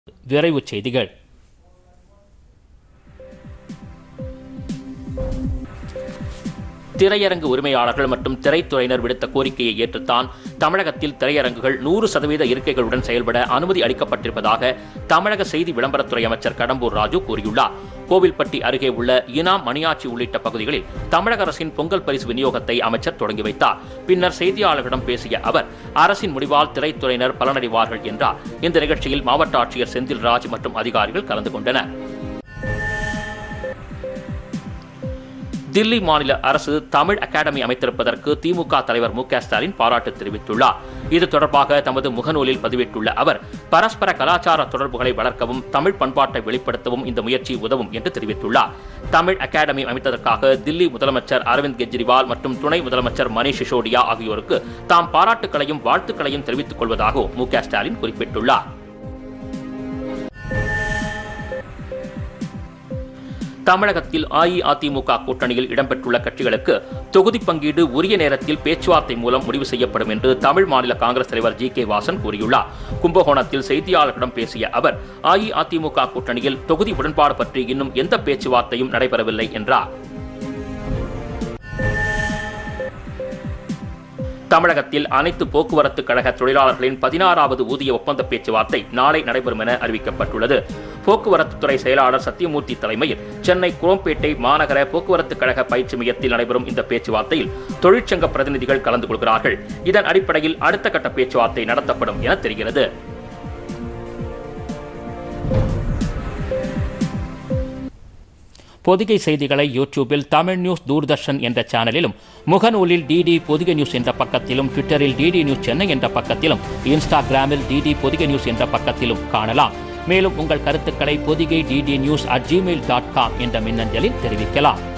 விரைவுச் செய்திகள் திரையரங்கு உரிமையாளர்கள் மற்றும் திரைத்துறையினர் விடுத்த கோரிக்கையை ஏற்றுத்தான் தமிழகத்தில் திரையரங்குகள் நூறு சதவீத இருக்கைகளுடன் செயல்பட அனுமதி அளிக்கப்பட்டிருப்பதாக தமிழக செய்தி விளம்பரத்துறை அமைச்சர் கடம்பூர் ராஜு கூறியுள்ளார் கோவில்பட்டி அருகே உள்ள இனாம் மணியாச்சி உள்ளிட்ட பகுதிகளில் தமிழக அரசின் பொங்கல் பரிசு விநியோகத்தை அமைச்சர் தொடங்கி வைத்தார் பின்னர் செய்தியாளர்களிடம் பேசிய அவர் அரசின் முடிவால் திரைத்துறையினர் பலனடைவார்கள் என்றார் இந்த நிகழ்ச்சியில் மாவட்ட ஆட்சியர் செந்தில்ராஜ் மற்றும் அதிகாரிகள் கலந்து கொண்டனர் தில்லி மாநில அரசு தமிழ் அகாடமி அமைத்திருப்பதற்கு திமுக தலைவர் மு க ஸ்டாலின் பாராட்டு தெரிவித்துள்ளார் இது தொடர்பாக தமது முகநூலில் பதிவிட்டுள்ள அவர் பரஸ்பர கலாச்சார தொடர்புகளை வளர்க்கவும் தமிழ் பண்பாட்டை வெளிப்படுத்தவும் இந்த முயற்சி உதவும் என்று தெரிவித்துள்ளார் தமிழ் அகாடமி அமைத்ததற்காக தில்லி முதலமைச்சர் அரவிந்த் கெஜ்ரிவால் மற்றும் துணை முதலமைச்சர் மணீஷ் சிசோடியா ஆகியோருக்கு தாம் பாராட்டுகளையும் வாழ்த்துக்களையும் தெரிவித்துக் கொள்வதாகவும் மு க ஸ்டாலின் குறிப்பிட்டுள்ளார் தமிழகத்தில் அஇஅதிமுக கூட்டணியில் இடம்பெற்றுள்ள கட்சிகளுக்கு தொகுதி பங்கீடு உரிய நேரத்தில் பேச்சுவார்த்தை மூலம் முடிவு செய்யப்படும் என்று தமிழ் மாநில காங்கிரஸ் தலைவர் ஜி கே வாசன் கூறியுள்ளார் கும்பகோணத்தில் செய்தியாளர்களிடம் பேசிய அவர் அஇஅதிமுக கூட்டணியில் தொகுதி உடன்பாடு பற்றி இன்னும் எந்த பேச்சுவார்த்தையும் நடைபெறவில்லை என்றார் தமிழகத்தில் அனைத்து போக்குவரத்து கழக தொழிலாளர்களின் பதினாறாவது ஊதிய ஒப்பந்த பேச்சுவார்த்தை நாளை நடைபெறும் என அறிவிக்கப்பட்டுள்ளது போக்குவரத்து துறை செயலாளர் சத்தியமூர்த்தி தலைமையில் சென்னை குரோம்பேட்டை மாநகர போக்குவரத்து கழக பயிற்சி மையத்தில் நடைபெறும் இந்த பேச்சுவார்த்தையில் தொழிற்சங்க பிரதிநிதிகள் கலந்து கொள்கிறார்கள் இதன் அடிப்படையில் அடுத்த கட்ட பேச்சுவார்த்தை நடத்தப்படும் என தெரிகிறது பொதிகை செய்திகளை யூடியூபில் தமிழ் நியூஸ் தூர்தர்ஷன் என்ற சேனலிலும் முகநூலில் டிடி பொதிகை நியூஸ் என்ற பக்கத்திலும் ட்விட்டரில் டிடி நியூஸ் சென்னை என்ற பக்கத்திலும் இன்ஸ்டாகிராமில் டிடி பொதிகை நியூஸ் என்ற பக்கத்திலும் காணலாம் மேலும் உங்கள் கருத்துக்களை Podhigai DD news at Gmail dot com என்ற மின்னஞ்சலில் தெரிவிக்கலாம்